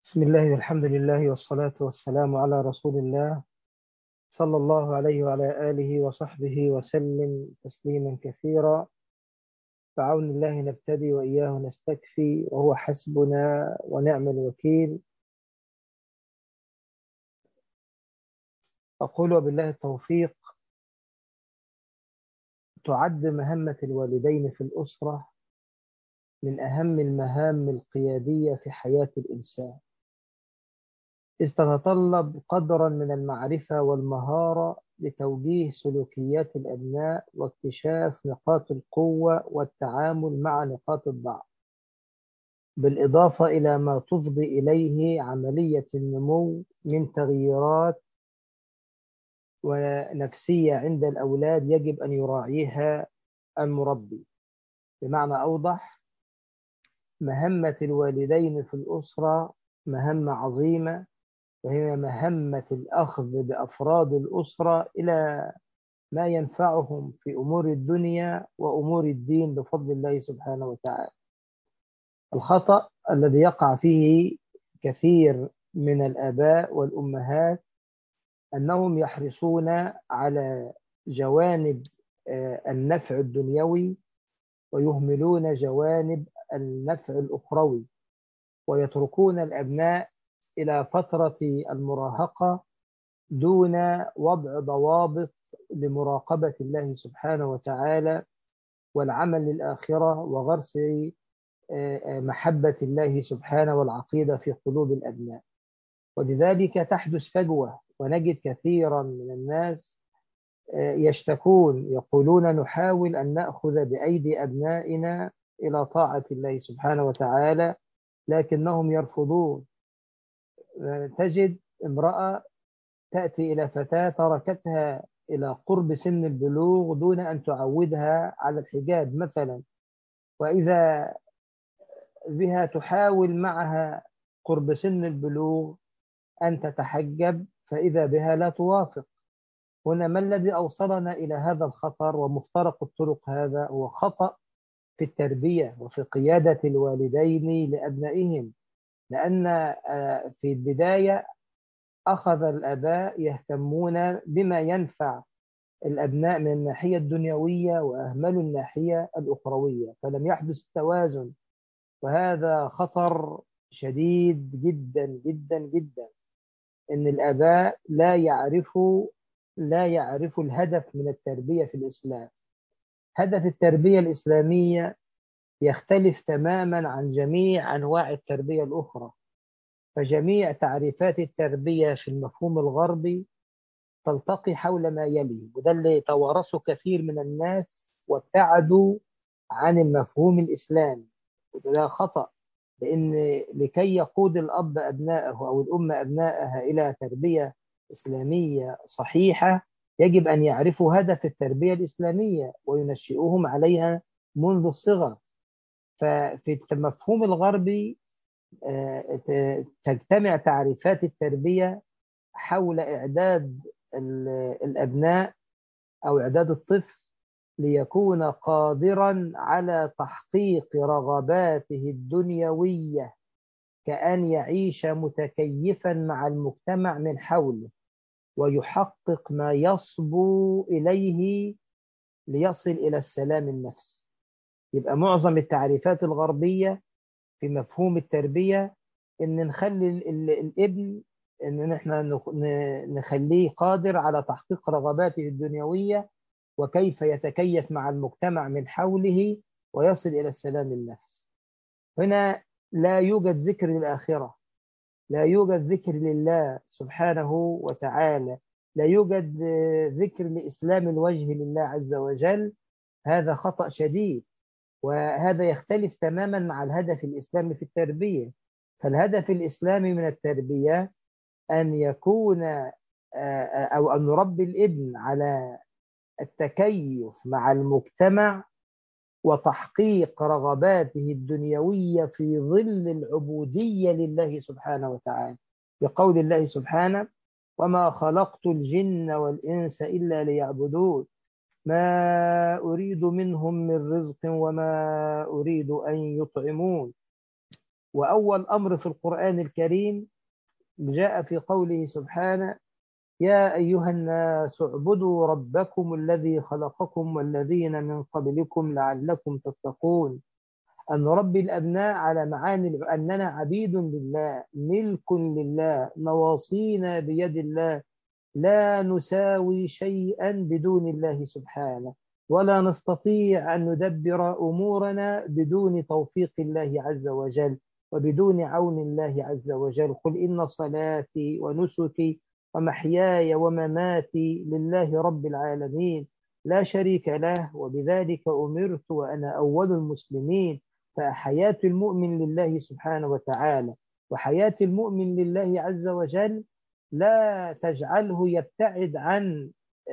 بسم الله والحمد لله والصلاة والسلام على رسول الله صلى الله عليه وعلى آله وصحبه وسلم تسليما كثيرا بعون الله نبتدي وإياه نستكفي وهو حسبنا ونعم الوكيل أقول وبالله التوفيق تعد مهمة الوالدين في الأسرة من أهم المهام القيادية في حياة الإنسان إذ تتطلب قدرا من المعرفة والمهارة لتوجيه سلوكيات الأبناء واكتشاف نقاط القوة والتعامل مع نقاط الضعف بالإضافة إلى ما تفضي إليه عملية النمو من تغييرات ونفسية عند الأولاد يجب أن يراعيها المربي بمعنى أوضح مهمة الوالدين في الأسرة مهمة عظيمة وهي مهمة الأخذ بأفراد الأسرة إلى ما ينفعهم في أمور الدنيا وأمور الدين بفضل الله سبحانه وتعالى الخطأ الذي يقع فيه كثير من الآباء والأمهات أنهم يحرصون على جوانب النفع الدنيوي ويهملون جوانب النفع الأخروي ويتركون الأبناء إلى فترة المراهقة دون وضع ضوابط لمراقبة الله سبحانه وتعالى والعمل للآخرة وغرس محبة الله سبحانه والعقيدة في قلوب الأبناء ولذلك تحدث فجوة ونجد كثيرا من الناس يشتكون يقولون نحاول أن نأخذ بأيدي أبنائنا إلى طاعة الله سبحانه وتعالى لكنهم يرفضون تجد امرأة تأتي إلى فتاة تركتها إلى قرب سن البلوغ دون أن تعودها على الحجاب مثلا وإذا بها تحاول معها قرب سن البلوغ أن تتحجب فإذا بها لا توافق هنا ما الذي أوصلنا إلى هذا الخطر ومفترق الطرق هذا هو خطأ في التربية وفي قيادة الوالدين لأبنائهم لأن في البداية أخذ الآباء يهتمون بما ينفع الأبناء من الناحية الدنيوية وأهملوا الناحية الأخروية فلم يحدث توازن وهذا خطر شديد جدا جدا جدا إن الآباء لا يعرفوا لا يعرفوا الهدف من التربية في الإسلام هدف التربية الإسلامية يختلف تماما عن جميع أنواع التربية الأخرى فجميع تعريفات التربية في المفهوم الغربي تلتقي حول ما يلي وده اللي توارثه كثير من الناس وابتعدوا عن المفهوم الإسلامي وده خطأ لأن لكي يقود الأب أبنائه أو الأم أبنائها إلى تربية إسلامية صحيحة يجب أن يعرفوا هدف التربية الإسلامية وينشئوهم عليها منذ الصغر ففي المفهوم الغربي تجتمع تعريفات التربية حول إعداد الأبناء أو إعداد الطفل ليكون قادرا على تحقيق رغباته الدنيوية كأن يعيش متكيفا مع المجتمع من حوله ويحقق ما يصبو إليه ليصل إلى السلام النفسي يبقى معظم التعريفات الغربية في مفهوم التربية إن نخلي الابن إن احنا نخليه قادر على تحقيق رغباته الدنيوية وكيف يتكيف مع المجتمع من حوله ويصل إلى السلام النفسي هنا لا يوجد ذكر للآخرة لا يوجد ذكر لله سبحانه وتعالى لا يوجد ذكر لإسلام الوجه لله عز وجل هذا خطأ شديد وهذا يختلف تماما مع الهدف الإسلامي في التربية فالهدف الإسلامي من التربية أن يكون أو أن نربي الابن على التكيف مع المجتمع وتحقيق رغباته الدنيوية في ظل العبودية لله سبحانه وتعالى بقول الله سبحانه وما خلقت الجن والإنس إلا ليعبدون ما أريد منهم من رزق وما أريد أن يطعمون وأول أمر في القرآن الكريم جاء في قوله سبحانه يا أيها الناس اعبدوا ربكم الذي خلقكم والذين من قبلكم لعلكم تتقون أن نربي الأبناء على معاني أننا عبيد لله ملك لله نواصينا بيد الله لا نساوي شيئا بدون الله سبحانه ولا نستطيع أن ندبر أمورنا بدون توفيق الله عز وجل وبدون عون الله عز وجل قل إن صلاتي ونسكي ومحياي ومماتي لله رب العالمين لا شريك له وبذلك أمرت وأنا أول المسلمين فحياة المؤمن لله سبحانه وتعالى وحياة المؤمن لله عز وجل لا تجعله يبتعد عن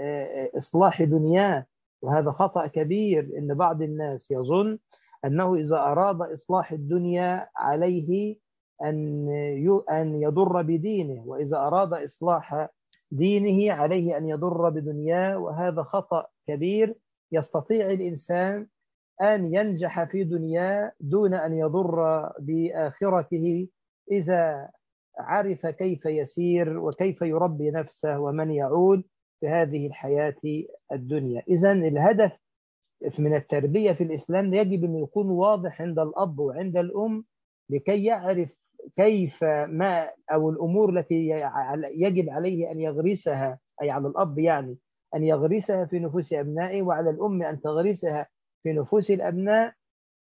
إصلاح دنياه وهذا خطأ كبير إن بعض الناس يظن أنه إذا أراد إصلاح الدنيا عليه أن أن يضر بدينه وإذا أراد إصلاح دينه عليه أن يضر بدنياه وهذا خطأ كبير يستطيع الإنسان أن ينجح في دنياه دون أن يضر بآخرته إذا عرف كيف يسير وكيف يربي نفسه ومن يعود في هذه الحياة الدنيا إذا الهدف من التربية في الإسلام يجب أن يكون واضح عند الأب وعند الأم لكي يعرف كيف ما أو الأمور التي يجب عليه أن يغرسها أي على الأب يعني أن يغرسها في نفوس أبنائه وعلى الأم أن تغرسها في نفوس الأبناء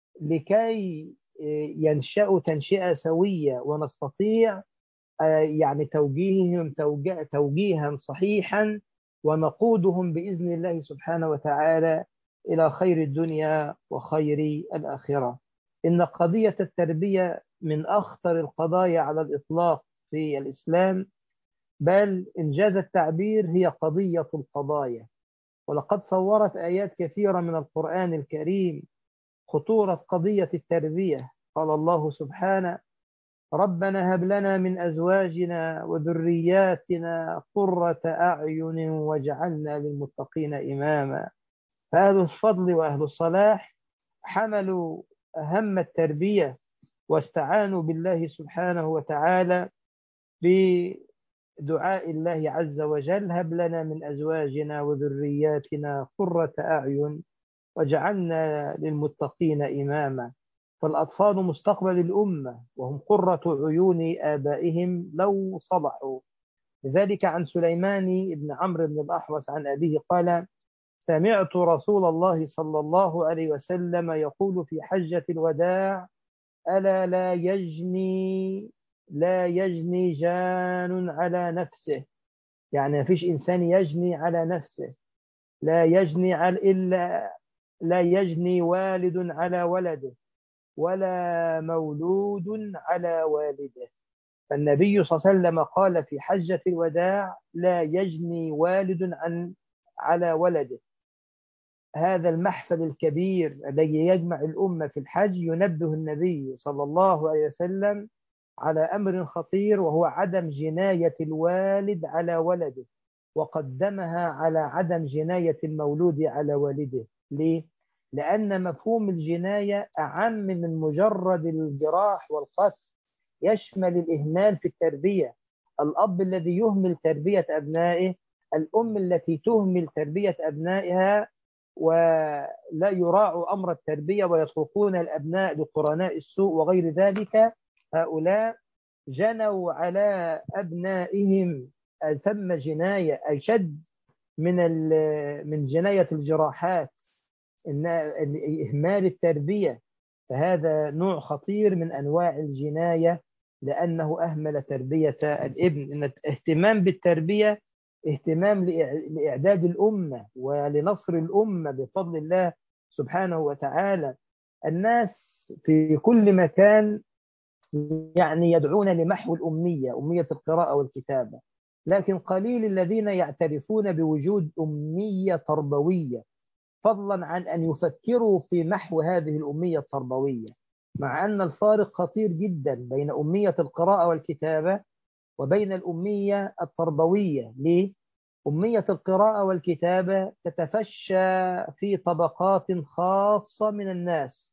لكي ينشأوا تنشئة سوية ونستطيع يعني توجيههم توجيها صحيحا ونقودهم بإذن الله سبحانه وتعالى إلى خير الدنيا وخير الآخرة إن قضية التربية من أخطر القضايا على الإطلاق في الإسلام بل إنجاز التعبير هي قضية القضايا ولقد صورت آيات كثيرة من القرآن الكريم خطورة قضية التربية قال الله سبحانه ربنا هب لنا من أزواجنا وذرياتنا قرة أعين واجعلنا للمتقين إماما فأهل الفضل وأهل الصلاح حملوا هم التربية واستعانوا بالله سبحانه وتعالى بدعاء الله عز وجل هب لنا من أزواجنا وذرياتنا قرة أعين وجعلنا للمتقين إماما فالأطفال مستقبل الأمة وهم قرة عيون آبائهم لو صلحوا لذلك عن سليمان بن عمرو بن الأحوص عن أبيه قال سمعت رسول الله صلى الله عليه وسلم يقول في حجة الوداع ألا لا يجني لا يجني جان على نفسه يعني ما فيش إنسان يجني على نفسه لا يجني على إلا لا يجني والد على ولده ولا مولود على والده فالنبي صلى الله عليه وسلم قال في حجة الوداع لا يجني والد عن على ولده هذا المحفل الكبير الذي يجمع الأمة في الحج ينبه النبي صلى الله عليه وسلم على أمر خطير وهو عدم جناية الوالد على ولده وقدمها على عدم جناية المولود على والده ليه؟ لأن مفهوم الجناية أعم من مجرد الجراح والقتل يشمل الإهمال في التربية الأب الذي يهمل تربية أبنائه الأم التي تهمل تربية أبنائها ولا يراعوا أمر التربية ويتركون الأبناء لقرناء السوء وغير ذلك هؤلاء جنوا على أبنائهم ثم جناية أشد من من جناية الجراحات إن إهمال التربية فهذا نوع خطير من أنواع الجناية لأنه أهمل تربية الابن إن الاهتمام بالتربية اهتمام لإعداد الأمة ولنصر الأمة بفضل الله سبحانه وتعالى الناس في كل مكان يعني يدعون لمحو الأمية أمية القراءة والكتابة لكن قليل الذين يعترفون بوجود أمية تربوية فضلا عن أن يفكروا في محو هذه الأمية التربوية مع أن الفارق خطير جدا بين أمية القراءة والكتابة وبين الأمية التربوية ليه؟ أمية القراءة والكتابة تتفشى في طبقات خاصة من الناس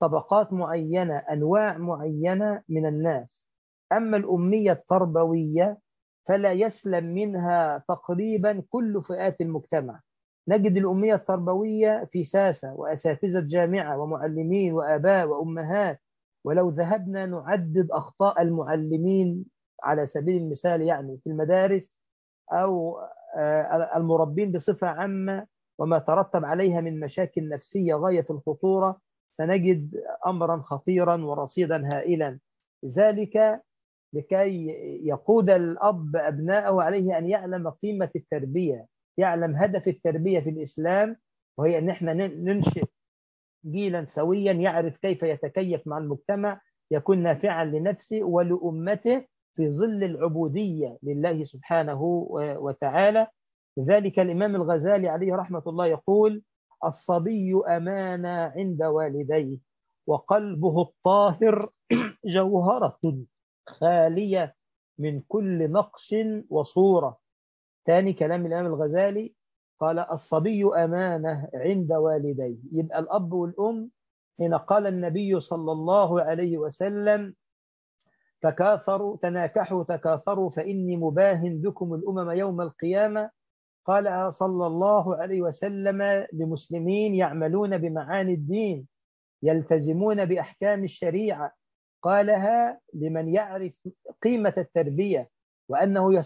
طبقات معينة أنواع معينة من الناس أما الأمية التربوية فلا يسلم منها تقريبا كل فئات المجتمع نجد الأمية التربوية في ساسة وأساتذة جامعة ومعلمين وآباء وأمهات ولو ذهبنا نعدد أخطاء المعلمين على سبيل المثال يعني في المدارس أو المربين بصفة عامة وما ترتب عليها من مشاكل نفسية غاية الخطورة سنجد أمرا خطيرا ورصيدا هائلا لذلك لكي يقود الأب أبناءه عليه أن يعلم قيمة التربية يعلم هدف التربية في الإسلام وهي أن احنا ننشئ جيلا سويا يعرف كيف يتكيف مع المجتمع يكون نافعا لنفسه ولأمته في ظل العبودية لله سبحانه وتعالى لذلك الإمام الغزالي عليه رحمة الله يقول الصبي أمانة عند والديه وقلبه الطاهر جوهرة خالية من كل نقش وصورة ثاني كلام الإمام الغزالي قال الصبي أمانة عند والديه يبقى الأب والأم حين قال النبي صلى الله عليه وسلم تكاثروا تناكحوا تكاثروا فإني مباهن بكم الأمم يوم القيامة قال صلى الله عليه وسلم لمسلمين يعملون بمعاني الدين يلتزمون بأحكام الشريعة قالها لمن يعرف قيمة التربية وأنه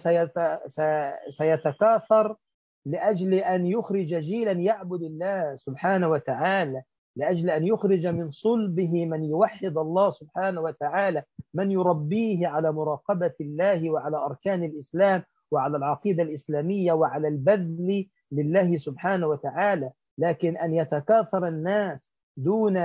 سيتكاثر لأجل أن يخرج جيلا يعبد الله سبحانه وتعالى لأجل أن يخرج من صلبه من يوحد الله سبحانه وتعالى من يربيه على مراقبة الله وعلى أركان الإسلام وعلى العقيدة الإسلامية وعلى البذل لله سبحانه وتعالى لكن أن يتكاثر الناس دون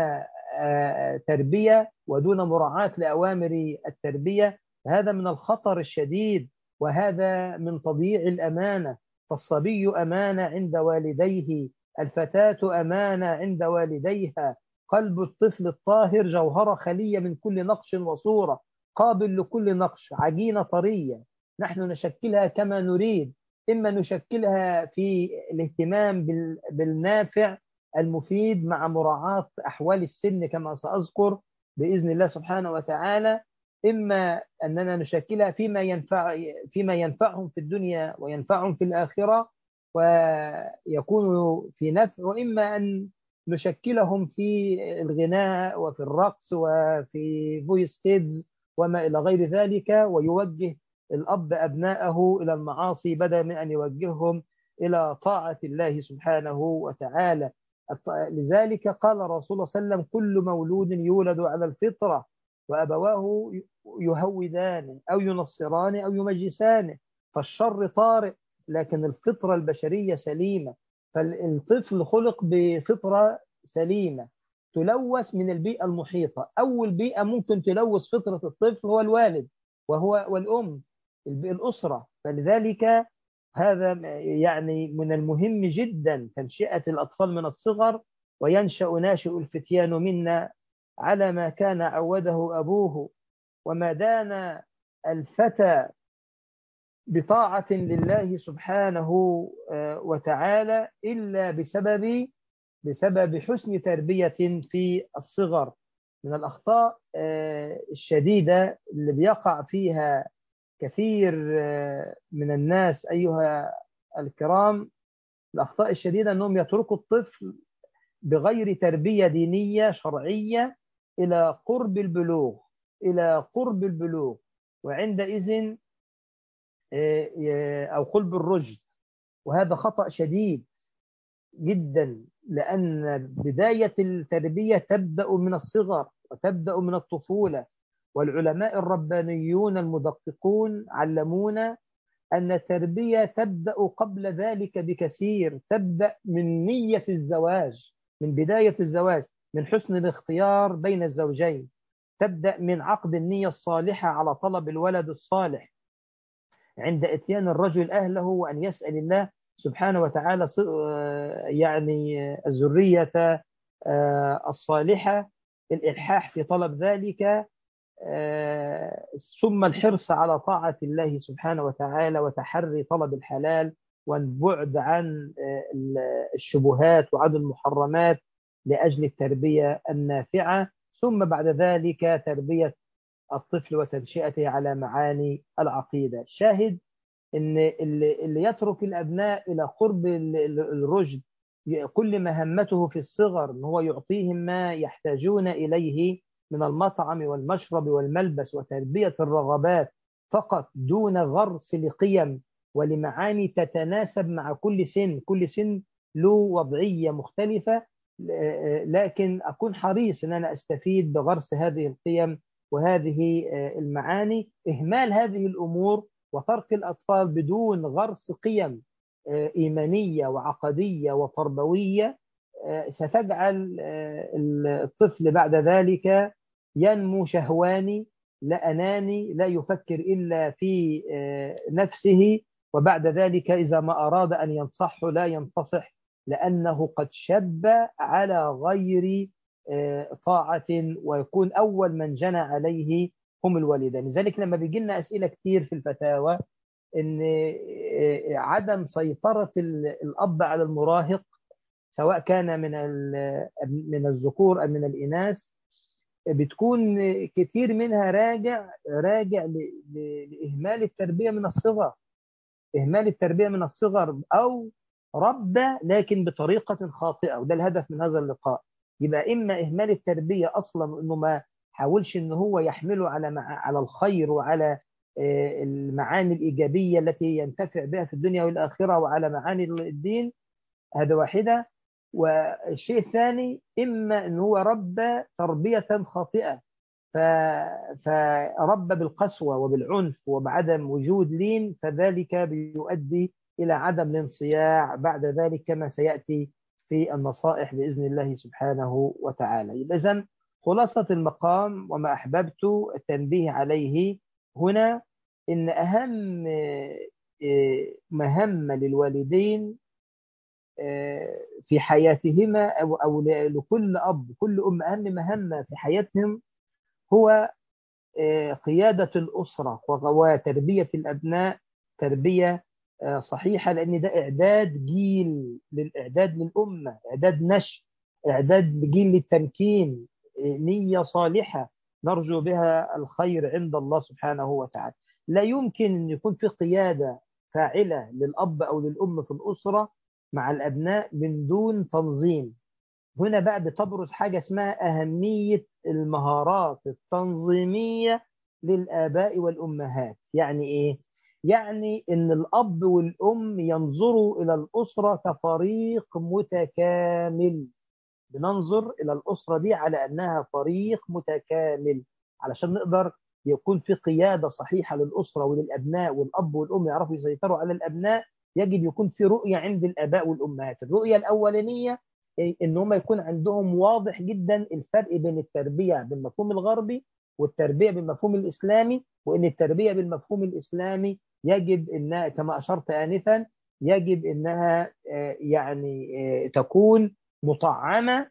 تربية ودون مراعاة لأوامر التربية هذا من الخطر الشديد وهذا من تضييع الأمانة فالصبي أمانة عند والديه الفتاة أمانة عند والديها قلب الطفل الطاهر جوهرة خلية من كل نقش وصورة قابل لكل نقش عجينة طرية نحن نشكلها كما نريد إما نشكلها في الاهتمام بالنافع المفيد مع مراعاة أحوال السن كما سأذكر بإذن الله سبحانه وتعالى إما أننا نشكلها فيما ينفع فيما ينفعهم في الدنيا وينفعهم في الآخرة ويكون في نفع وإما أن نشكلهم في الغناء وفي الرقص وفي فويس كيدز وما إلى غير ذلك ويوجه الأب أبناءه إلى المعاصي بدلا من أن يوجههم إلى طاعة الله سبحانه وتعالى لذلك قال رسول الله صلى الله عليه وسلم كل مولود يولد على الفطرة وأبواه يهودان أو ينصران أو يمجسان فالشر طارئ لكن الفطرة البشرية سليمة فالطفل خلق بفطرة سليمة تلوث من البيئة المحيطة أول بيئة ممكن تلوث فطرة الطفل هو الوالد وهو والأم الأسرة فلذلك هذا يعني من المهم جدا تنشئة الأطفال من الصغر وينشأ ناشئ الفتيان منا على ما كان عوده أبوه وما دان الفتى بطاعة لله سبحانه وتعالى إلا بسبب بسبب حسن تربية في الصغر من الأخطاء الشديدة اللي بيقع فيها كثير من الناس أيها الكرام الأخطاء الشديدة أنهم يتركوا الطفل بغير تربية دينية شرعية إلى قرب البلوغ إلى قرب البلوغ وعندئذ أو قلب الرشد وهذا خطأ شديد جدا لأن بداية التربية تبدأ من الصغر وتبدأ من الطفولة والعلماء الربانيون المدققون علمونا أن التربية تبدأ قبل ذلك بكثير تبدأ من نية الزواج من بداية الزواج من حسن الاختيار بين الزوجين تبدأ من عقد النية الصالحة على طلب الولد الصالح عند اتيان الرجل أهله وأن يسأل الله سبحانه وتعالى يعني الذرية الصالحة الإلحاح في طلب ذلك ثم الحرص على طاعة الله سبحانه وتعالى وتحري طلب الحلال والبعد عن الشبهات وعن المحرمات لأجل التربية النافعة ثم بعد ذلك تربية الطفل وتنشئته على معاني العقيدة شاهد ان اللي اللي يترك الابناء الى قرب ال- ال- الرشد كل مهمته في الصغر ان هو يعطيهم ما يحتاجون اليه من المطعم والمشرب والملبس وتربيه الرغبات فقط دون غرس لقيم ولمعاني تتناسب مع كل سن كل سن له وضعيه مختلفه ل- لكن اكون حريص ان انا استفيد بغرس هذه القيم وهذه المعاني اهمال هذه الامور وترك الأطفال بدون غرس قيم آه، إيمانية وعقدية وتربوية آه، ستجعل آه، الطفل بعد ذلك ينمو شهواني لا أناني لا يفكر إلا في آه، نفسه وبعد ذلك إذا ما أراد أن ينصحه لا ينتصح لأنه قد شب على غير آه، طاعة ويكون أول من جنى عليه هم الوالدان لذلك لما بيجي لنا أسئلة كتير في الفتاوى إن آه، عدم سيطرة ال- الأب على المراهق سواء كان من ال- من الذكور أو من الإناث بتكون كتير منها راجع راجع ل- ل- لإهمال التربية من الصغر إهمال التربية من الصغر أو ربى لكن بطريقة خاطئة وده الهدف من هذا اللقاء يبقى إما إهمال التربية أصلا إنه ما حاولش إن هو يحمله على مع... على الخير وعلى آه، المعاني الإيجابية التي ينتفع بها في الدنيا والآخرة وعلى معاني الدين هذا واحدة والشيء الثاني إما أن هو ربى تربية خاطئة ف... فربى بالقسوة وبالعنف وبعدم وجود لين فذلك بيؤدي إلى عدم الانصياع بعد ذلك كما سيأتي في النصائح بإذن الله سبحانه وتعالى إذا خلاصة المقام وما أحببت التنبيه عليه هنا إن أهم مهمة للوالدين في حياتهما أو, أو لكل أب كل أم أهم مهمة في حياتهم هو قيادة الأسرة وتربية الأبناء تربية صحيحة لأن ده إعداد جيل للإعداد للأمة إعداد نشء إعداد جيل للتمكين نية صالحة نرجو بها الخير عند الله سبحانه وتعالى لا يمكن أن يكون في قيادة فاعلة للأب أو للأم في الأسرة مع الأبناء من دون تنظيم هنا بقى بتبرز حاجة اسمها أهمية المهارات التنظيمية للآباء والأمهات يعني إيه؟ يعني إن الأب والأم ينظروا إلى الأسرة كفريق متكامل بننظر إلى الأسرة دي على أنها فريق متكامل علشان نقدر يكون في قيادة صحيحة للأسرة وللأبناء والأب والأم يعرفوا يسيطروا على الأبناء يجب يكون في رؤية عند الآباء والأمهات الرؤية الأولانية إن هم يكون عندهم واضح جدا الفرق بين التربية بالمفهوم الغربي والتربية بالمفهوم الإسلامي وإن التربية بالمفهوم الإسلامي يجب إنها كما أشرت آنفا يجب إنها يعني تكون مطعمة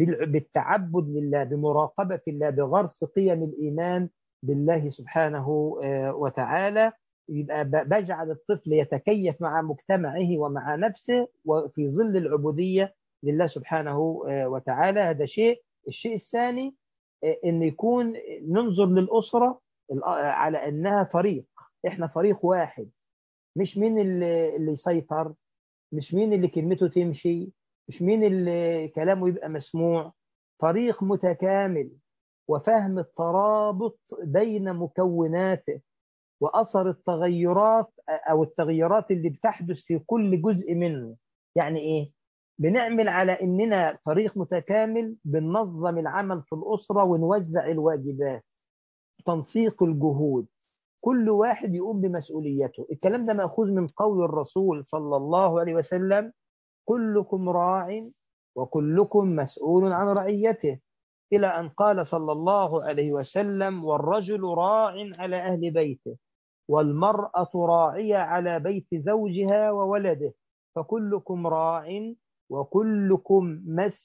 بالتعبد لله بمراقبة الله بغرس قيم الإيمان بالله سبحانه وتعالى يبقى بجعل الطفل يتكيف مع مجتمعه ومع نفسه وفي ظل العبودية لله سبحانه وتعالى هذا شيء الشيء الثاني ان يكون ننظر للأسرة على أنها فريق احنا فريق واحد مش مين اللي, اللي يسيطر مش مين اللي كلمته تمشي مش مين اللي كلامه يبقى مسموع فريق متكامل وفهم الترابط بين مكوناته وأثر التغيرات أو التغيرات اللي بتحدث في كل جزء منه يعني إيه؟ بنعمل على إننا فريق متكامل بننظم العمل في الأسرة ونوزع الواجبات تنسيق الجهود كل واحد يقوم بمسؤوليته الكلام ده مأخوذ من قول الرسول صلى الله عليه وسلم كلكم راع وكلكم مسؤول عن رعيته إلى أن قال صلى الله عليه وسلم والرجل راع على أهل بيته والمرأة راعية على بيت زوجها وولده فكلكم راع وكلكم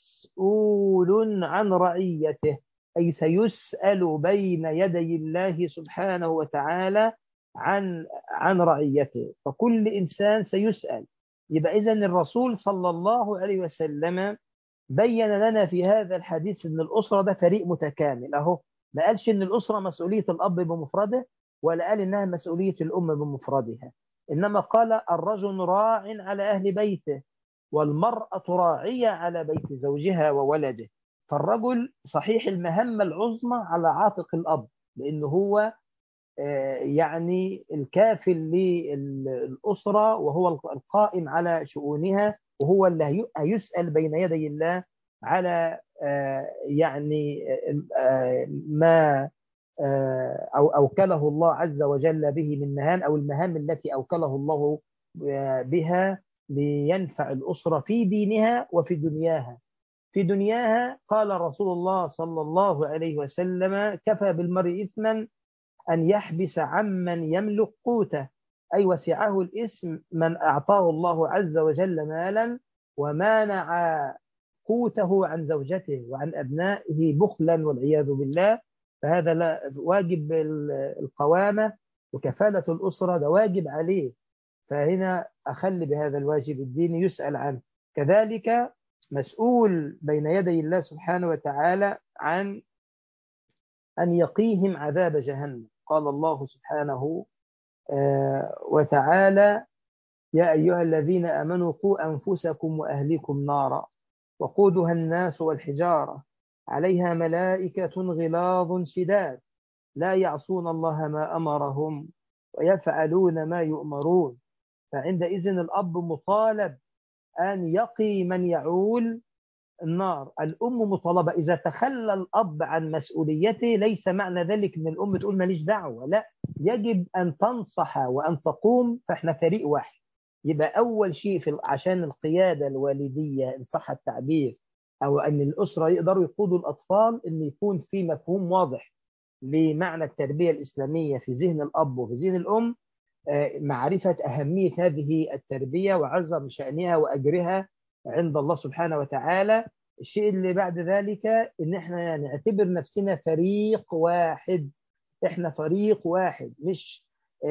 مسؤول عن رعيته أي سيسأل بين يدي الله سبحانه وتعالى عن عن رعيته فكل إنسان سيسأل يبقى إذا الرسول صلى الله عليه وسلم بين لنا في هذا الحديث ان الاسره ده فريق متكامل اهو ما قالش ان الاسره مسؤوليه الاب بمفرده ولا قال انها مسؤوليه الام بمفردها انما قال الرجل راع على اهل بيته والمراه راعيه على بيت زوجها وولده فالرجل صحيح المهمه العظمى على عاتق الاب لانه هو يعني الكافل للاسره وهو القائم على شؤونها وهو اللي هيسال بين يدي الله على يعني ما أو أوكله الله عز وجل به من مهام أو المهام التي أوكله الله بها لينفع الأسرة في دينها وفي دنياها في دنياها قال رسول الله صلى الله عليه وسلم كفى بالمرء إثما أن يحبس عمن يملك قوته أي وسعه الاسم من أعطاه الله عز وجل مالا ومانع قوته عن زوجته وعن أبنائه بخلا والعياذ بالله فهذا لا واجب القوامة وكفالة الأسرة ده واجب عليه فهنا أخل بهذا الواجب الديني يسأل عنه كذلك مسؤول بين يدي الله سبحانه وتعالى عن أن يقيهم عذاب جهنم قال الله سبحانه وتعالى يا أيها الذين أمنوا قوا أنفسكم وأهلكم نارا وقودها الناس والحجارة عليها ملائكة غلاظ شداد لا يعصون الله ما أمرهم ويفعلون ما يؤمرون فعندئذ الأب مطالب أن يقي من يعول النار الأم مطالبة إذا تخلى الأب عن مسؤوليته ليس معنى ذلك أن الأم تقول ماليش دعوة لا يجب أن تنصح وأن تقوم فإحنا فريق واحد يبقى أول شيء في عشان القيادة الوالدية إن صح التعبير أو أن الأسرة يقدروا يقودوا الأطفال أن يكون في مفهوم واضح لمعنى التربية الإسلامية في ذهن الأب وفي ذهن الأم معرفة أهمية هذه التربية وعظم شأنها وأجرها عند الله سبحانه وتعالى الشيء اللي بعد ذلك ان احنا نعتبر نفسنا فريق واحد احنا فريق واحد مش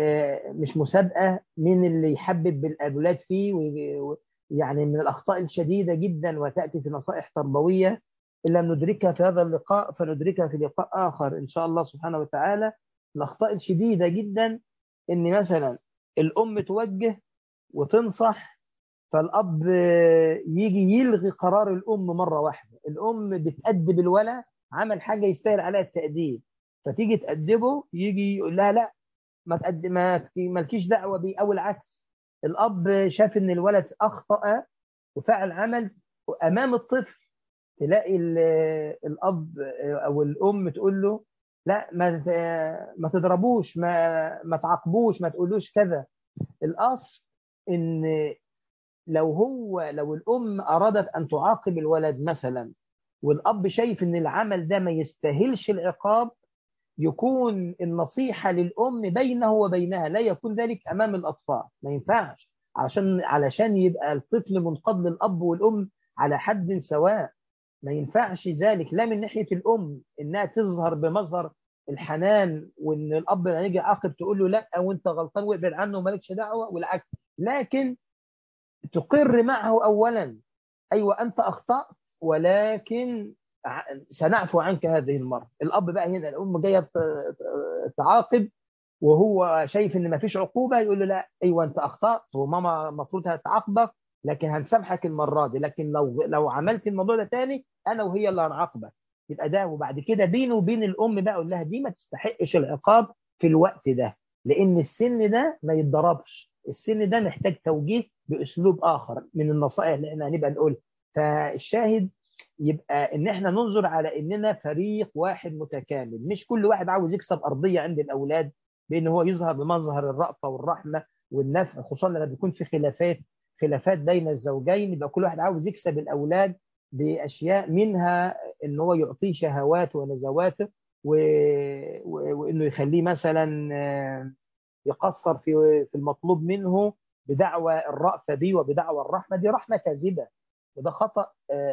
مش مسابقة من اللي يحبب بالأولاد فيه يعني من الأخطاء الشديدة جدا وتأتي في نصائح تربوية إن لم ندركها في هذا اللقاء فندركها في لقاء آخر إن شاء الله سبحانه وتعالى الأخطاء الشديدة جدا إن مثلا الأم توجه وتنصح فالأب يجي يلغي قرار الأم مرة واحدة الأم بتأدب الولد عمل حاجة يستاهل عليها التأديب فتيجي تأدبه يجي يقول لها لا ما تقد... ما مالكيش دعوة بيه أو العكس الأب شاف إن الولد أخطأ وفعل عمل أمام الطفل تلاقي الأب أو الأم تقول له لا ما ما تضربوش ما ما تعاقبوش ما تقولوش كذا الأصل إن لو هو لو الأم أرادت أن تعاقب الولد مثلا والأب شايف إن العمل ده ما يستاهلش العقاب يكون النصيحة للأم بينه وبينها لا يكون ذلك أمام الأطفال ما ينفعش علشان علشان يبقى الطفل منقاد للأب والأم على حد سواء ما ينفعش ذلك لا من ناحية الأم إنها تظهر بمظهر الحنان وإن الأب لما يجي عاقب تقول له لا وأنت غلطان وابعد عنه ومالكش دعوة والعكس لكن تقر معه أولا أيوة أنت أخطأت ولكن سنعفو عنك هذه المرة الأب بقى هنا الأم جاية تعاقب وهو شايف ان مفيش عقوبة يقول له لا ايوه انت اخطأت وماما المفروض هتعاقبك لكن هنسامحك المرة دي لكن لو لو عملت الموضوع ده تاني انا وهي اللي هنعاقبك يبقى ده وبعد كده بينه وبين الام بقى اقول لها دي ما تستحقش العقاب في الوقت ده لان السن ده ما يتضربش السن ده محتاج توجيه باسلوب اخر من النصائح اللي احنا هنبقى نقولها فالشاهد يبقى ان احنا ننظر على اننا فريق واحد متكامل مش كل واحد عاوز يكسب ارضيه عند الاولاد بان هو يظهر بمظهر الرأفه والرحمه والنفع خصوصا لما بيكون في خلافات خلافات بين الزوجين يبقى كل واحد عاوز يكسب الاولاد باشياء منها ان هو يعطيه شهوات ونزواته و... و... وانه يخليه مثلا يقصر في في المطلوب منه بدعوى الرأفة دي وبدعوى الرحمة دي رحمة كاذبة وده خطأ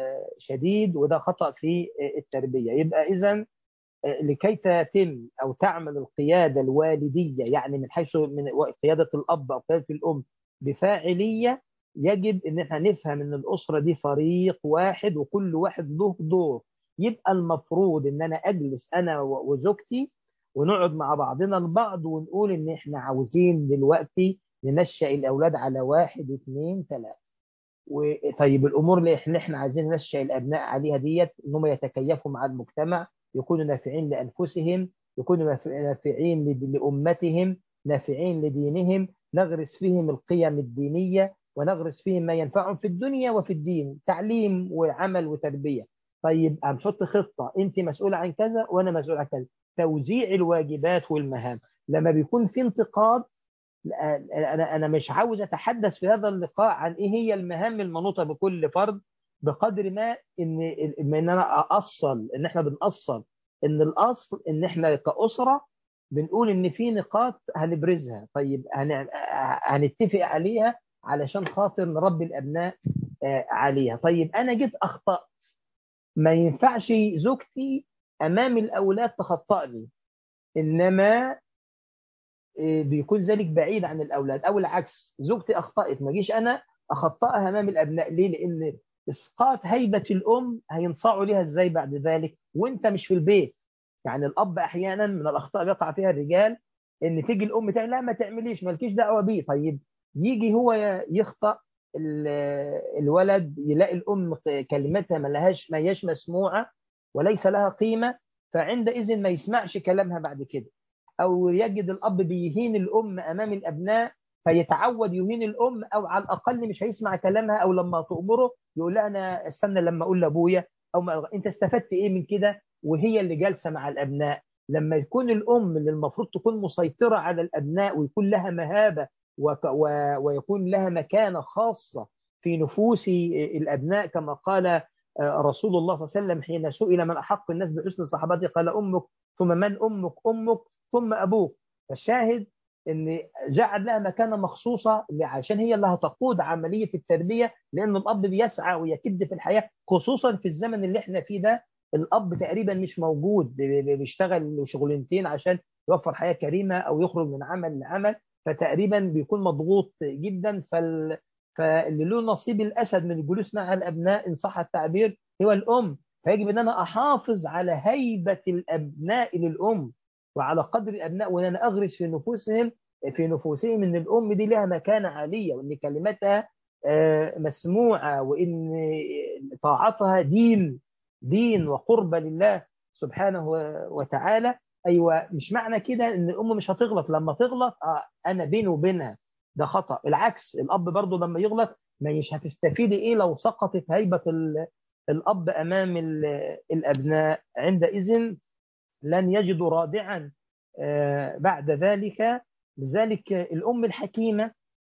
شديد وده خطأ في التربية يبقى إذا لكي تتم أو تعمل القيادة الوالدية يعني من حيث من قيادة الأب أو قيادة الأم بفاعلية يجب ان احنا نفهم ان الاسره دي فريق واحد وكل واحد له دور يبقى المفروض ان انا اجلس انا وزوجتي ونقعد مع بعضنا البعض ونقول ان احنا عاوزين دلوقتي ننشأ الاولاد على واحد اثنين ثلاثه وطيب الامور اللي احنا احنا عايزين ننشأ الابناء عليها ديت انهم يتكيفوا مع المجتمع يكونوا نافعين لانفسهم يكونوا نافعين لامتهم نافعين لدينهم نغرس فيهم القيم الدينيه ونغرس فيهم ما ينفعهم في الدنيا وفي الدين تعليم وعمل وتربيه طيب هنحط خطه انت مسؤوله عن كذا وانا مسؤول عن كذا توزيع الواجبات والمهام لما بيكون في انتقاد انا انا مش عاوز اتحدث في هذا اللقاء عن ايه هي المهام المنوطه بكل فرد بقدر ما ان ان انا اصل ان احنا بنأصل ان الاصل ان احنا كاسره بنقول ان في نقاط هنبرزها طيب هنتفق عليها علشان خاطر نربي الابناء عليها طيب انا جيت اخطات ما ينفعش زوجتي امام الاولاد تخطئني انما بيكون ذلك بعيد عن الاولاد او العكس زوجتي اخطات ما جيش انا اخطئها امام الابناء ليه لان اسقاط هيبه الام هينصاعوا ليها ازاي بعد ذلك وانت مش في البيت يعني الاب احيانا من الاخطاء اللي يقع فيها الرجال ان تيجي الام تعمل لا ما تعمليش مالكيش دعوه بيه طيب يجي هو يخطأ الولد يلاقي الام كلمتها ما لهاش ما هياش مسموعه وليس لها قيمه فعندئذ ما يسمعش كلامها بعد كده او يجد الاب بيهين الام امام الابناء فيتعود يهين الام او على الاقل مش هيسمع كلامها او لما تامره يقول لها انا استنى لما اقول لابويا او ما انت استفدت ايه من كده وهي اللي جالسه مع الابناء لما يكون الام اللي المفروض تكون مسيطره على الابناء ويكون لها مهابه وك و... ويكون لها مكانه خاصه في نفوس الابناء كما قال رسول الله صلى الله عليه وسلم حين سئل من احق الناس بحسن صحابته قال امك ثم من امك امك ثم ابوك فالشاهد ان جعل لها مكانه مخصوصه عشان هي اللي هتقود عمليه التربيه لان الاب بيسعى ويكد في الحياه خصوصا في الزمن اللي احنا فيه ده الاب تقريبا مش موجود بيشتغل شغلانتين عشان يوفر حياه كريمه او يخرج من عمل لعمل فتقريبا بيكون مضغوط جدا فال... فاللي له نصيب الاسد من الجلوس مع الابناء ان صح التعبير هو الام فيجب ان انا احافظ على هيبه الابناء للام وعلى قدر الابناء وان انا اغرس في نفوسهم في نفوسهم ان الام دي لها مكانه عاليه وان كلمتها مسموعه وان طاعتها دين دين وقربة لله سبحانه وتعالى ايوه مش معنى كده ان الام مش هتغلط لما تغلط آه انا بيني وبينها ده خطا العكس الاب برضه لما يغلط ما مش هتستفيدي ايه لو سقطت هيبه الاب امام الابناء عندئذ لن يجدوا رادعا بعد ذلك لذلك الام الحكيمه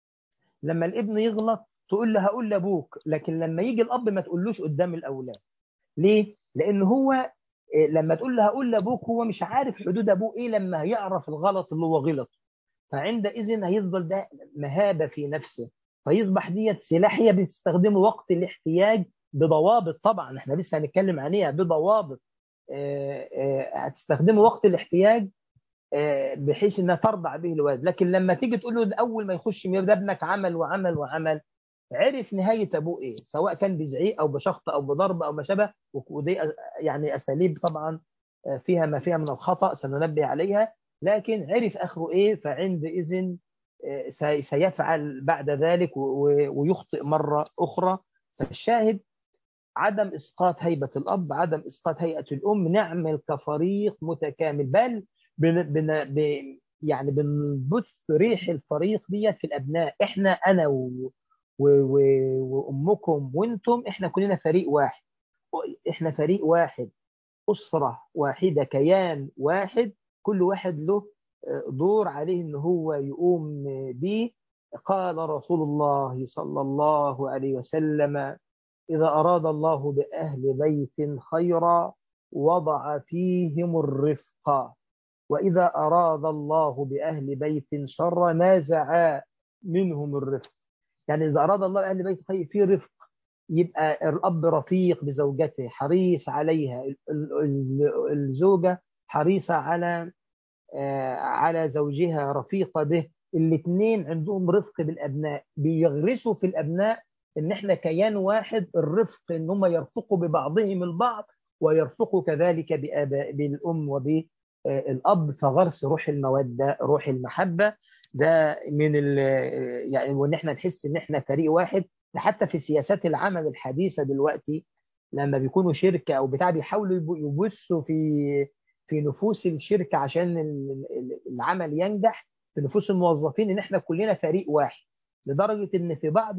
لما الابن يغلط تقول له هقول لابوك لكن لما يجي الاب ما تقولوش قدام الاولاد ليه لان هو لما تقول له هقول لابوك هو مش عارف حدود ابوه ايه لما يعرف الغلط اللي هو غلط فعندئذ هيفضل ده مهابه في نفسه فيصبح ديت سلاح هي بتستخدمه وقت الاحتياج بضوابط طبعا احنا لسه هنتكلم عليها بضوابط هتستخدمه وقت الاحتياج بحيث انها ترضع به الولد لكن لما تيجي تقول له اول ما يخش ده ابنك عمل وعمل وعمل عرف نهايه ابوه ايه سواء كان بزعيق او بشخط او بضرب او ما شابه ودي يعني اساليب طبعا فيها ما فيها من الخطا سننبه عليها لكن عرف اخره ايه فعندئذ سيفعل بعد ذلك ويخطئ مره اخرى فالشاهد عدم اسقاط هيبه الاب عدم اسقاط هيئه الام نعمل كفريق متكامل بل بن بن ب يعني بنبث ريح الفريق ديت في الابناء احنا انا و و و وامكم وانتم احنا كلنا فريق واحد احنا فريق واحد اسره واحده كيان واحد كل واحد له دور عليه ان هو يقوم به قال رسول الله صلى الله عليه وسلم اذا اراد الله باهل بيت خيرا وضع فيهم الرفق واذا اراد الله باهل بيت شرا نازع منهم الرفق يعني إذا أراد الله أهل بيت خير في رفق يبقى الأب رفيق بزوجته حريص عليها الزوجة حريصة على على زوجها رفيقة به الاثنين عندهم رفق بالابناء بيغرسوا في الابناء ان احنا كيان واحد الرفق ان هم يرفقوا ببعضهم البعض ويرفقوا كذلك بآباء بالام وبالاب فغرس روح الموده روح المحبه ده من ال يعني وان احنا نحس ان احنا فريق واحد ده حتى في سياسات العمل الحديثه دلوقتي لما بيكونوا شركه او بتاع بيحاولوا يبثوا في في نفوس الشركه عشان العمل ينجح في نفوس الموظفين ان احنا كلنا فريق واحد لدرجه ان في بعض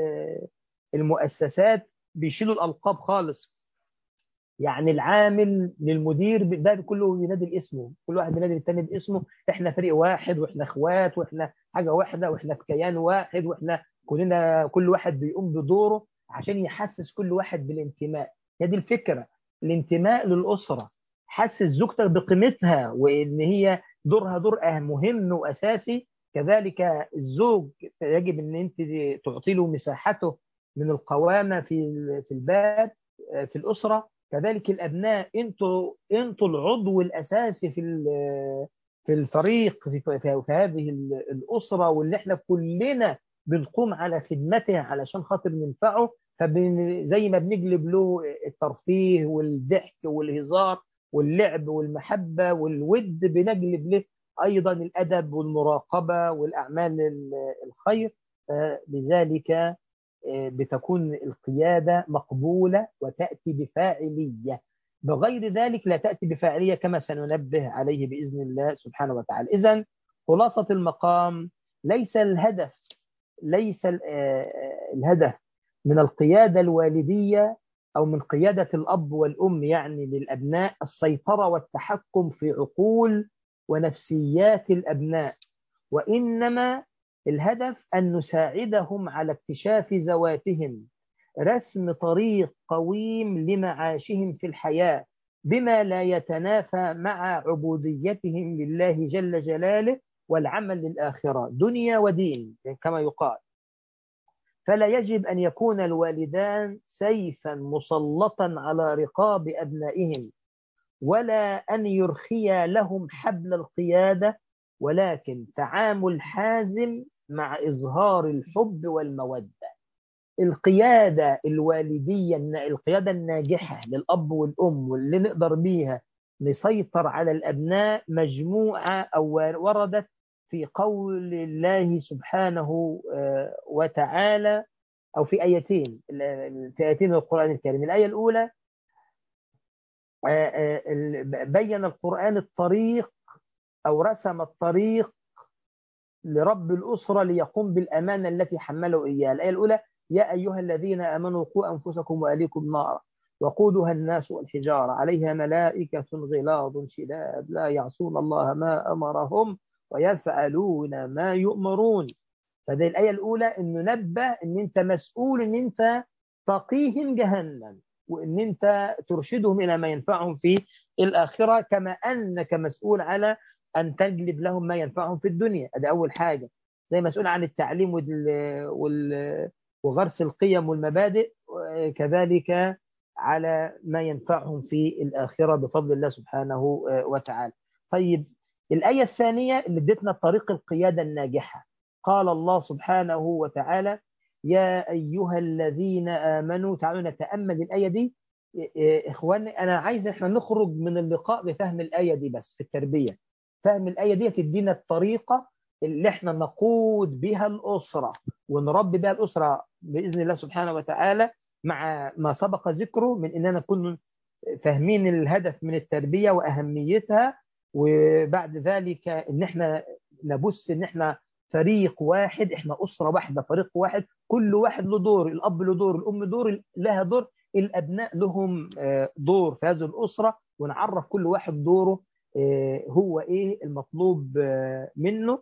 المؤسسات بيشيلوا الالقاب خالص يعني العامل للمدير ده كله ينادي باسمه كل واحد بينادي الثاني باسمه احنا فريق واحد واحنا اخوات واحنا حاجه واحده واحنا في كيان واحد واحنا كلنا كل واحد بيقوم بدوره عشان يحسس كل واحد بالانتماء هي دي الفكره الانتماء للاسره حسس زوجتك بقيمتها وان هي دورها دور مهم واساسي كذلك الزوج يجب ان انت تعطي له مساحته من القوامه في في الباب في الاسره كذلك الابناء انتوا انتوا العضو الاساسي في في الفريق في, في, في هذه الاسره واللي احنا كلنا بنقوم على خدمته علشان خاطر ننفعه فزي ما بنجلب له الترفيه والضحك والهزار واللعب والمحبه والود بنجلب له ايضا الادب والمراقبه والاعمال الخير لذلك بتكون القياده مقبوله وتاتي بفاعليه بغير ذلك لا تاتي بفاعليه كما سننبه عليه باذن الله سبحانه وتعالى اذا خلاصه المقام ليس الهدف ليس الهدف من القياده الوالديه او من قياده الاب والام يعني للابناء السيطره والتحكم في عقول ونفسيات الابناء وانما الهدف ان نساعدهم على اكتشاف ذواتهم رسم طريق قويم لمعاشهم في الحياه بما لا يتنافى مع عبوديتهم لله جل جلاله والعمل للاخره دنيا ودين كما يقال فلا يجب ان يكون الوالدان سيفا مسلطا على رقاب ابنائهم ولا ان يرخيا لهم حبل القياده ولكن تعامل حازم مع اظهار الحب والموده القياده الوالديه القياده الناجحه للاب والام واللي نقدر بيها نسيطر على الابناء مجموعه او وردت في قول الله سبحانه وتعالى او في ايتين في ايتين من القران الكريم الايه الاولى بين القران الطريق او رسم الطريق لرب الاسره ليقوم بالامانه التي حمله اياها الايه الاولى يا ايها الذين امنوا قوا انفسكم واهليكم نارا وقودها الناس والحجاره عليها ملائكه غلاظ شداد لا يعصون الله ما امرهم ويفعلون ما يؤمرون فدي الآية الأولى إنه نبه إن أنت مسؤول إن أنت تقيهم جهنم وإن أنت ترشدهم إلى ما ينفعهم في الآخرة كما أنك مسؤول على أن تجلب لهم ما ينفعهم في الدنيا هذا أول حاجة زي مسؤول عن التعليم وال... وال... وغرس القيم والمبادئ كذلك على ما ينفعهم في الآخرة بفضل الله سبحانه وتعالى طيب الآية الثانية اللي ادتنا طريق القيادة الناجحة قال الله سبحانه وتعالى يا أيها الذين آمنوا تعالوا نتأمل الآية دي إخواني أنا عايز إحنا نخرج من اللقاء بفهم الآية دي بس في التربية فهم الآية دي تدينا الطريقة اللي إحنا نقود بها الأسرة ونربي بها الأسرة بإذن الله سبحانه وتعالى مع ما سبق ذكره من إننا نكون فاهمين الهدف من التربية وأهميتها وبعد ذلك ان احنا نبص ان احنا فريق واحد احنا اسره واحده فريق واحد كل واحد له دور الاب له دور الام دور لها دور الابناء لهم دور في هذه الاسره ونعرف كل واحد دوره هو ايه المطلوب منه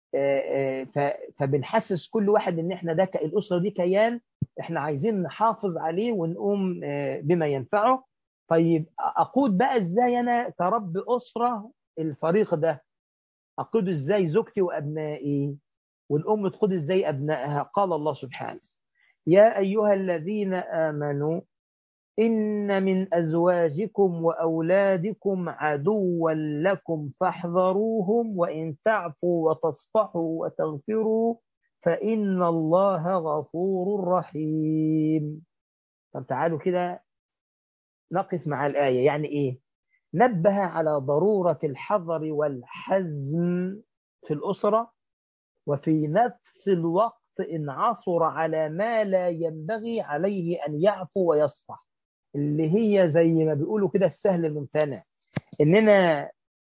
فبنحسس كل واحد ان احنا ده الاسره دي كيان احنا عايزين نحافظ عليه ونقوم بما ينفعه طيب اقود بقى ازاي انا كرب اسره الفريق ده اقود ازاي زوجتي وابنائي والام تقود ازاي ابنائها قال الله سبحانه يا ايها الذين امنوا إن من أزواجكم وأولادكم عدوا لكم فاحذروهم وإن تعفوا وتصفحوا وتغفروا فإن الله غفور رحيم طب تعالوا كده نقف مع الآية يعني إيه نبه على ضرورة الحذر والحزم في الأسرة وفي نفس الوقت إن عصر على ما لا ينبغي عليه أن يعفو ويصفح اللي هي زي ما بيقولوا كده السهل الممتنع إننا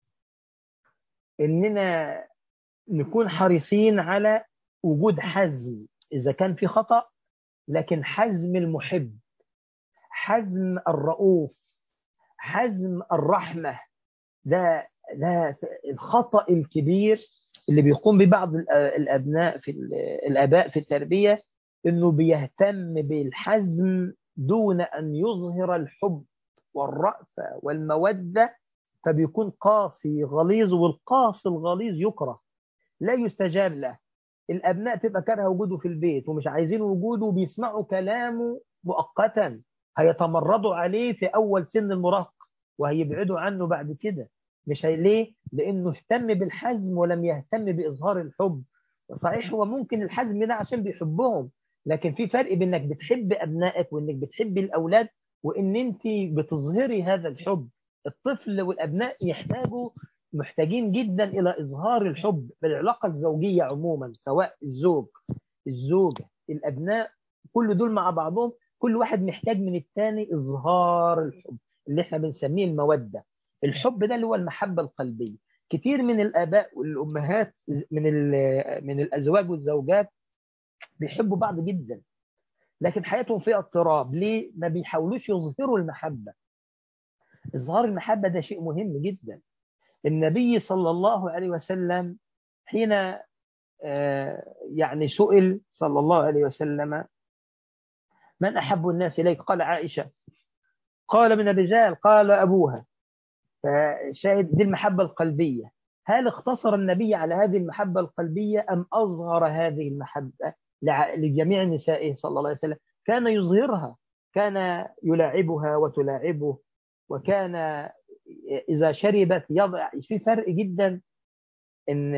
إننا نكون حريصين على وجود حزم إذا كان في خطأ لكن حزم المحب حزم الرؤوف حزم الرحمة ده ده الخطأ الكبير اللي بيقوم به بعض الأبناء في الآباء في التربية إنه بيهتم بالحزم دون أن يظهر الحب والرأفة والمودة فبيكون قاسي غليظ والقاسي الغليظ يكره لا يستجاب له الأبناء تبقى كارهه وجوده في البيت ومش عايزين وجوده وبيسمعوا كلامه مؤقتا هيتمردوا عليه في أول سن المراهقة وهيبعدوا عنه بعد كده مش هي ليه؟ لأنه اهتم بالحزم ولم يهتم بإظهار الحب صحيح هو ممكن الحزم ده عشان بيحبهم لكن في فرق بين انك بتحب ابنائك وانك بتحب الاولاد وان انت بتظهري هذا الحب الطفل والابناء يحتاجوا محتاجين جدا الى اظهار الحب بالعلاقه الزوجيه عموما سواء الزوج الزوجه الابناء كل دول مع بعضهم كل واحد محتاج من الثاني اظهار الحب اللي احنا بنسميه الموده الحب ده اللي هو المحبه القلبيه كتير من الاباء والامهات من من الازواج والزوجات بيحبوا بعض جدا لكن حياتهم فيها اضطراب ليه ما بيحاولوش يظهروا المحبة إظهار المحبة ده شيء مهم جدا النبي صلى الله عليه وسلم حين يعني سئل صلى الله عليه وسلم من أحب الناس إليك قال عائشة قال من الرجال قال أبوها فشاهد دي المحبة القلبية هل اختصر النبي على هذه المحبة القلبية أم أظهر هذه المحبة لجميع نسائه صلى الله عليه وسلم كان يظهرها كان يلاعبها وتلاعبه وكان إذا شربت يضع في فرق جدا إن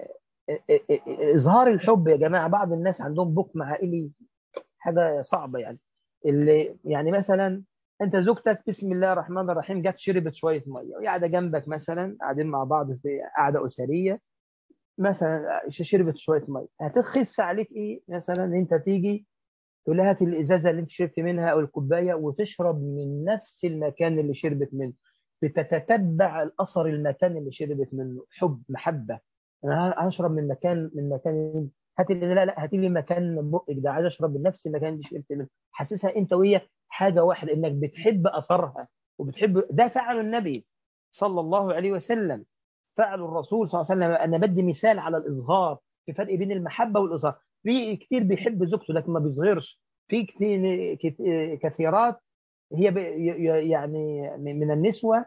إظهار الحب يا جماعة بعض الناس عندهم بكم عائلي حاجة صعبة يعني اللي يعني مثلا أنت زوجتك بسم الله الرحمن الرحيم جت شربت شوية مية وقاعدة جنبك مثلا قاعدين مع بعض في قعدة أسرية مثلا شربت شويه ميه هتخس عليك ايه مثلا انت تيجي تقول لها هات الازازه اللي انت شربت منها او الكوبايه وتشرب من نفس المكان اللي شربت منه بتتتبع الاثر المكان اللي شربت منه حب محبه انا هشرب من مكان من مكان هات لي لا لا هات لي مكان بقك ده عايز اشرب من نفس المكان اللي شربت منه حاسسها انت وهي حاجه واحده انك بتحب اثرها وبتحب ده فعل النبي صلى الله عليه وسلم فعل الرسول صلى الله عليه وسلم انا بدي مثال على الاظهار في فرق بين المحبه والاظهار في كتير بيحب زوجته لكن ما بيظهرش في كتير كثيرات هي يعني من النسوه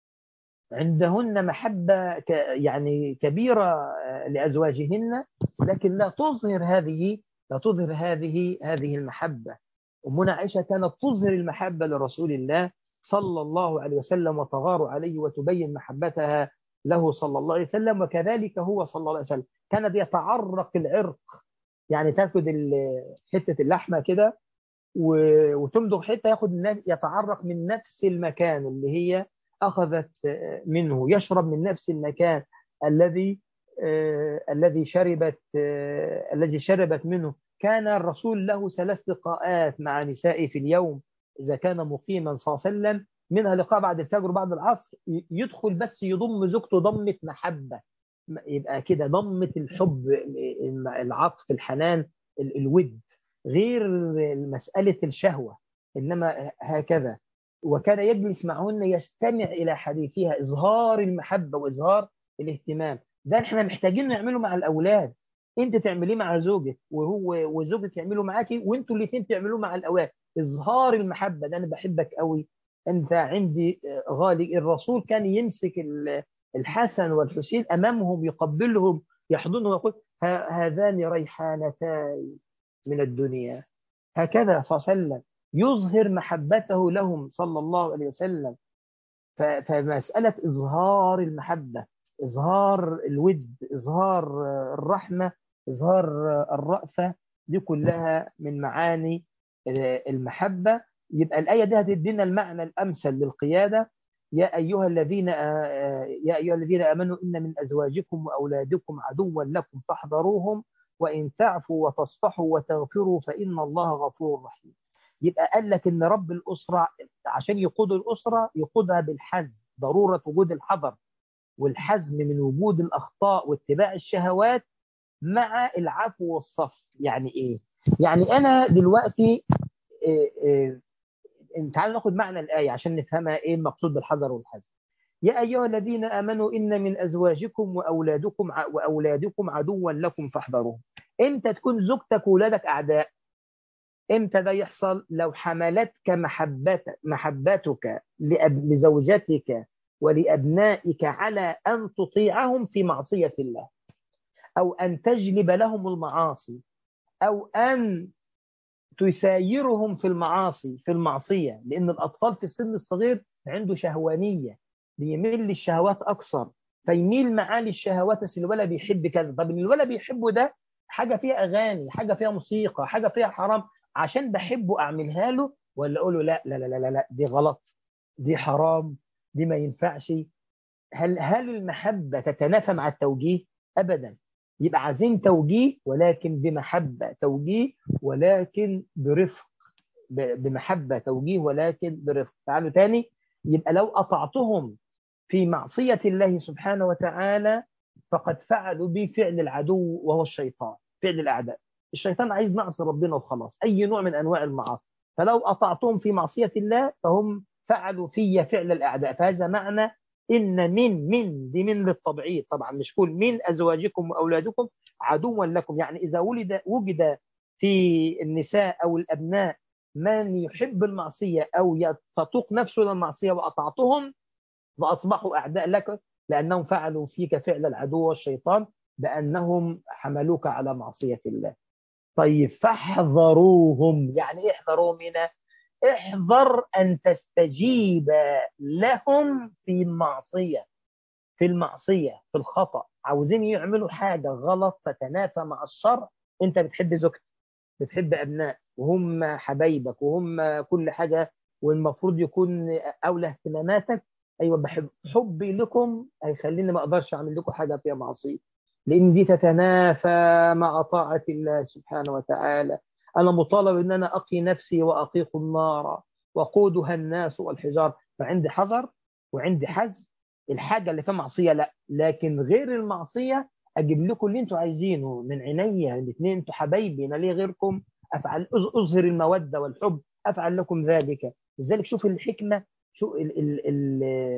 عندهن محبه يعني كبيره لازواجهن لكن لا تظهر هذه لا تظهر هذه هذه المحبه امنا عائشه كانت تظهر المحبه لرسول الله صلى الله عليه وسلم وتغار عليه وتبين محبتها له صلى الله عليه وسلم وكذلك هو صلى الله عليه وسلم كان بيتعرق العرق يعني تاخد حته اللحمه كده وتمضغ حته ياخد يتعرق من نفس المكان اللي هي اخذت منه يشرب من نفس المكان الذي الذي شربت الذي شربت منه كان الرسول له ثلاث لقاءات مع نسائه في اليوم اذا كان مقيما صلى الله عليه وسلم منها لقاء بعد الفجر وبعد العصر يدخل بس يضم زوجته ضمة محبة يبقى كده ضمة الحب العطف الحنان الود غير مسألة الشهوة إنما هكذا وكان يجلس معهن يستمع إلى حديثها إظهار المحبة وإظهار الاهتمام ده احنا محتاجين نعمله مع الأولاد انت تعمليه مع زوجك وهو وزوجك يعملوا معاكي وانتوا الاثنين تعملوه مع الاولاد اظهار المحبه ده انا بحبك قوي انت عندي غالي الرسول كان يمسك الحسن والحسين امامهم يقبلهم يحضنهم ويقول هذان ريحانتان من الدنيا هكذا صلى الله عليه وسلم يظهر محبته لهم صلى الله عليه وسلم فمسألة إظهار المحبة إظهار الود إظهار الرحمة إظهار الرأفة دي كلها من معاني المحبة يبقى الآية دي هتدينا المعنى الأمثل للقيادة يا أيها الذين يا أيها الذين آمنوا إن من أزواجكم وأولادكم عدوا لكم فاحذروهم وإن تعفوا وتصفحوا وتغفروا فإن الله غفور رحيم يبقى قال لك إن رب الأسرة عشان يقود الأسرة يقودها بالحزم ضرورة وجود الحذر والحزم من وجود الأخطاء واتباع الشهوات مع العفو والصف يعني إيه؟ يعني أنا دلوقتي إيه إيه تعال ناخد معنى الآية عشان نفهمها إيه المقصود بالحذر والحزم يا أيها الذين آمنوا إن من أزواجكم وأولادكم وأولادكم عدوا لكم فاحذروهم إمتى تكون زوجتك وولادك أعداء إمتى ده يحصل لو حملتك محبتك محبتك لزوجتك ولأبنائك على أن تطيعهم في معصية الله أو أن تجلب لهم المعاصي أو أن تسايرهم في المعاصي في المعصية لأن الأطفال في السن الصغير عنده شهوانية بيميل للشهوات أكثر فيميل معاه للشهوات بس الولد بيحب كذا طب الولد بيحبه ده حاجة فيها أغاني حاجة فيها موسيقى حاجة فيها حرام عشان بحبه أعملها له ولا أقول له لا لا لا لا لا دي غلط دي حرام دي ما ينفعش هل هل المحبة تتنافى مع التوجيه؟ أبدا يبقى عايزين توجيه ولكن بمحبة توجيه ولكن برفق بمحبة توجيه ولكن برفق تعالوا تاني يبقى لو أطعتهم في معصية الله سبحانه وتعالى فقد فعلوا بي فعل العدو وهو الشيطان فعل الأعداء الشيطان عايز نعصي ربنا وخلاص أي نوع من أنواع المعاصي فلو أطعتهم في معصية الله فهم فعلوا في فعل الأعداء فهذا معنى إن من من دي من للتبعيض طبعا مش كل من أزواجكم وأولادكم عدوا لكم يعني إذا ولد وجد في النساء أو الأبناء من يحب المعصية أو تطوق نفسه للمعصية وأطعتهم فأصبحوا أعداء لك لأنهم فعلوا فيك فعل العدو والشيطان بأنهم حملوك على معصية الله طيب فاحذروهم يعني إيه احذروهم هنا احذر أن تستجيب لهم في المعصية في المعصية في الخطأ عاوزين يعملوا حاجة غلط تتنافى مع الشرع انت بتحب زوجتك بتحب أبناء وهم حبايبك وهم كل حاجة والمفروض يكون أولى اهتماماتك أيوة بحب حبي لكم هيخليني ما أقدرش أعمل لكم حاجة فيها معصية لأن دي تتنافى مع طاعة الله سبحانه وتعالى أنا مطالب أن أنا أقي نفسي وأقيق النار وقودها الناس والحجار فعندي حذر وعندي حزم الحاجة اللي فيها معصية لا لكن غير المعصية أجيب لكم اللي أنتوا عايزينه من عينيا الاثنين أنتوا حبايبي أنا ليه غيركم أفعل أظهر المودة والحب أفعل لكم ذلك لذلك شوف الحكمة شو ال ال ال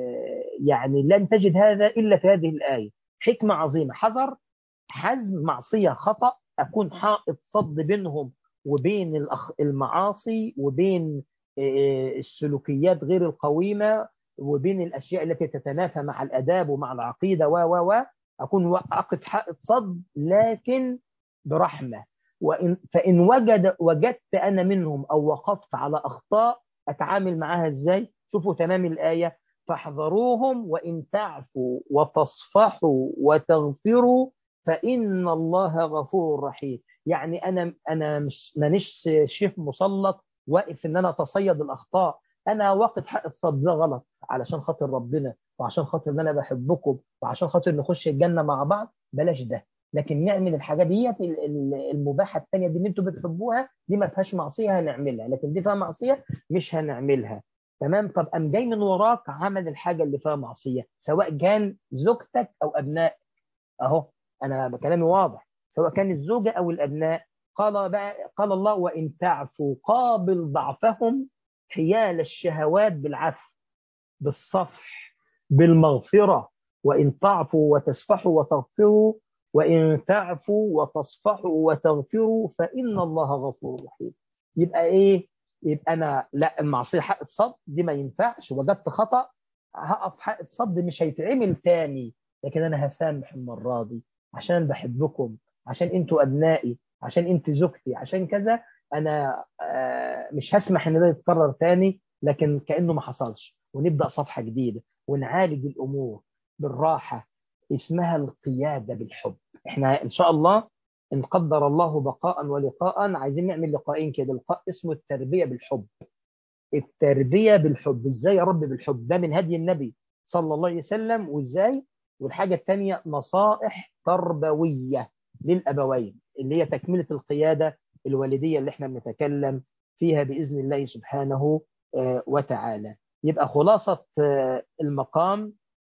يعني لن تجد هذا إلا في هذه الآية حكمة عظيمة حذر حزم معصية خطأ أكون حائط صد بينهم وبين المعاصي وبين السلوكيات غير القويمة وبين الأشياء التي تتنافى مع الأداب ومع العقيدة و و و أكون أقف حائط صد لكن برحمة وإن فإن وجد وجدت أنا منهم أو وقفت على أخطاء أتعامل معها إزاي شوفوا تمام الآية فاحذروهم وإن تعفوا وتصفحوا وتغفروا فإن الله غفور رحيم يعني أنا أنا مش مانيش شيف مسلط واقف إن أنا أتصيد الأخطاء أنا واقف حق الصد ده غلط علشان خاطر ربنا وعشان خاطر إن أنا بحبكم وعشان خاطر نخش الجنة مع بعض بلاش ده لكن نعمل الحاجة ديت المباحة الثانية دي اللي انتوا بتحبوها دي ما فيهاش معصية هنعملها لكن دي فيها معصية مش هنعملها تمام طب قام جاي من وراك عمل الحاجة اللي فيها معصية سواء كان زوجتك أو أبنائك أهو أنا كلامي واضح سواء كان الزوجة أو الأبناء قال بقى قال الله وإن تعفوا قابل ضعفهم حيال الشهوات بالعفو بالصفح بالمغفرة وإن تعفوا وتصفحوا وتغفروا وإن تعفوا وتصفحوا وتغفروا فإن الله غفور رحيم يبقى إيه يبقى أنا لا المعصية حق صد دي ما ينفعش وجدت خطأ هقف حق صد مش هيتعمل تاني لكن أنا هسامح المرة دي عشان بحبكم عشان انتوا أبنائي عشان انت زوجتي عشان كذا انا آه، مش هسمح ان ده يتكرر تاني لكن كانه ما حصلش ونبدا صفحه جديده ونعالج الامور بالراحه اسمها القياده بالحب احنا ان شاء الله ان قدر الله بقاء ولقاء عايزين نعمل لقاءين كده لقاء اسمه التربيه بالحب التربيه بالحب ازاي اربي بالحب ده من هدي النبي صلى الله عليه وسلم وازاي والحاجه الثانيه نصائح تربويه للابوين اللي هي تكمله القياده الوالديه اللي احنا بنتكلم فيها باذن الله سبحانه آه، وتعالى يبقى خلاصه آه، المقام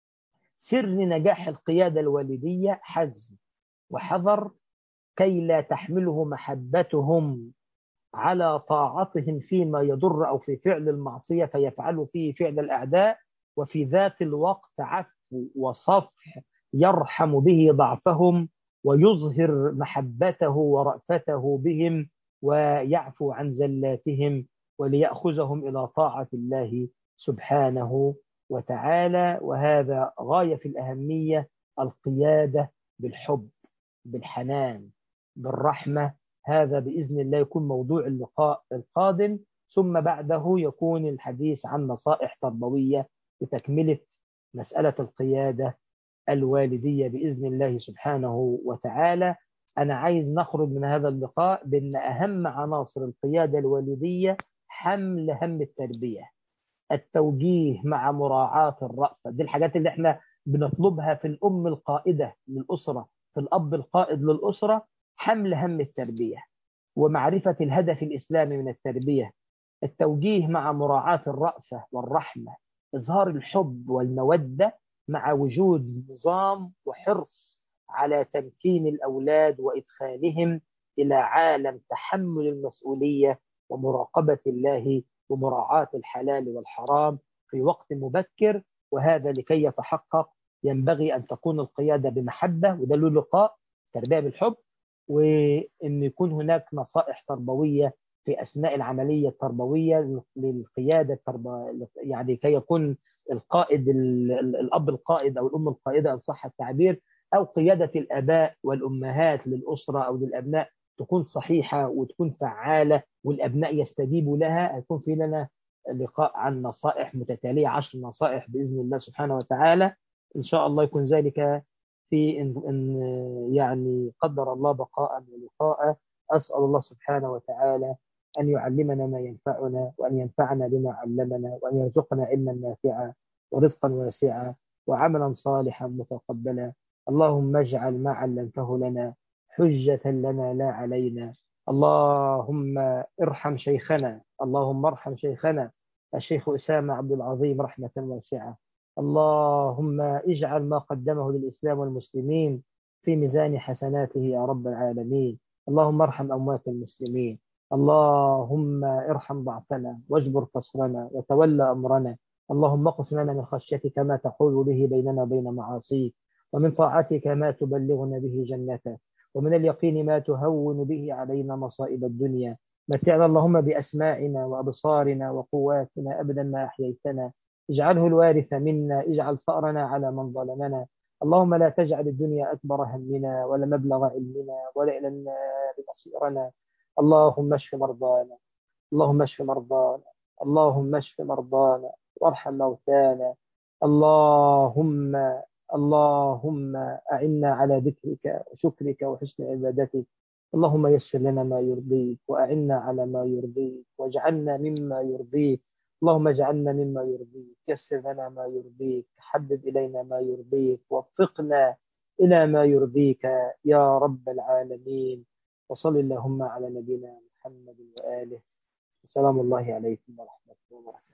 سر نجاح القياده الوالديه حزم وحذر كي لا تحمله محبتهم على طاعتهم فيما يضر او في فعل المعصيه فيفعلوا فيه فعل الاعداء وفي ذات الوقت عفو وصفح يرحم به ضعفهم ويظهر محبته ورأفته بهم ويعفو عن زلاتهم وليأخذهم إلى طاعة الله سبحانه وتعالى وهذا غاية في الأهمية القيادة بالحب بالحنان بالرحمة هذا بإذن الله يكون موضوع اللقاء القادم ثم بعده يكون الحديث عن نصائح تربوية لتكملة مسألة القيادة الوالدية بإذن الله سبحانه وتعالى أنا عايز نخرج من هذا اللقاء بأن أهم عناصر القيادة الوالدية حمل هم التربية التوجيه مع مراعاة الرأفة دي الحاجات اللي احنا بنطلبها في الأم القائدة للأسرة في الأب القائد للأسرة حمل هم التربية ومعرفة الهدف الإسلامي من التربية التوجيه مع مراعاة الرأفة والرحمة إظهار الحب والمودة مع وجود نظام وحرص على تمكين الأولاد وإدخالهم إلى عالم تحمل المسؤولية ومراقبة الله ومراعاة الحلال والحرام في وقت مبكر وهذا لكي يتحقق ينبغي أن تكون القيادة بمحبة وده له لقاء تربية بالحب وأن يكون هناك نصائح تربوية في أثناء العملية التربوية للقيادة التربوية يعني كي يكون القائد الأب القائد أو الأم القائدة إن صح التعبير أو قيادة الآباء والأمهات للأسرة أو للأبناء تكون صحيحة وتكون فعالة والأبناء يستجيبوا لها هيكون في لنا لقاء عن نصائح متتالية عشر نصائح بإذن الله سبحانه وتعالى إن شاء الله يكون ذلك في إن, إن يعني قدر الله بقاء ولقاء أسأل الله سبحانه وتعالى أن يعلمنا ما ينفعنا وأن ينفعنا بما علمنا وأن يرزقنا علما نافعا ورزقا واسعا وعملا صالحا متقبلا اللهم اجعل ما علمته لنا حجة لنا لا علينا اللهم ارحم شيخنا اللهم ارحم شيخنا الشيخ أسامة عبد العظيم رحمة واسعة اللهم اجعل ما قدمه للإسلام والمسلمين في ميزان حسناته يا رب العالمين اللهم ارحم أموات المسلمين اللهم ارحم ضعفنا واجبر قصرنا وتولى أمرنا اللهم اقسم لنا من خشيتك ما تحول به بيننا وبين معاصيك ومن طاعتك ما تبلغنا به جنتك ومن اليقين ما تهون به علينا مصائب الدنيا متعنا اللهم بأسماعنا وأبصارنا وقواتنا أبدا ما أحييتنا اجعله الوارث منا اجعل ثأرنا على من ظلمنا اللهم لا تجعل الدنيا أكبر همنا ولا مبلغ علمنا ولا إلى النار مصيرنا اللهم اشف مرضانا اللهم اشف مرضانا اللهم اشف مرضانا وارحم موتانا اللهم اللهم أعنا على ذكرك وشكرك وحسن عبادتك اللهم يسر لنا ما يرضيك وأعنا على ما يرضيك واجعلنا مما يرضيك اللهم اجعلنا مما يرضيك يسر لنا ما يرضيك حبب إلينا ما يرضيك وفقنا إلى ما يرضيك يا رب العالمين وصل اللهم على نبينا محمد وآله وسلام الله عليكم ورحمة الله وبركاته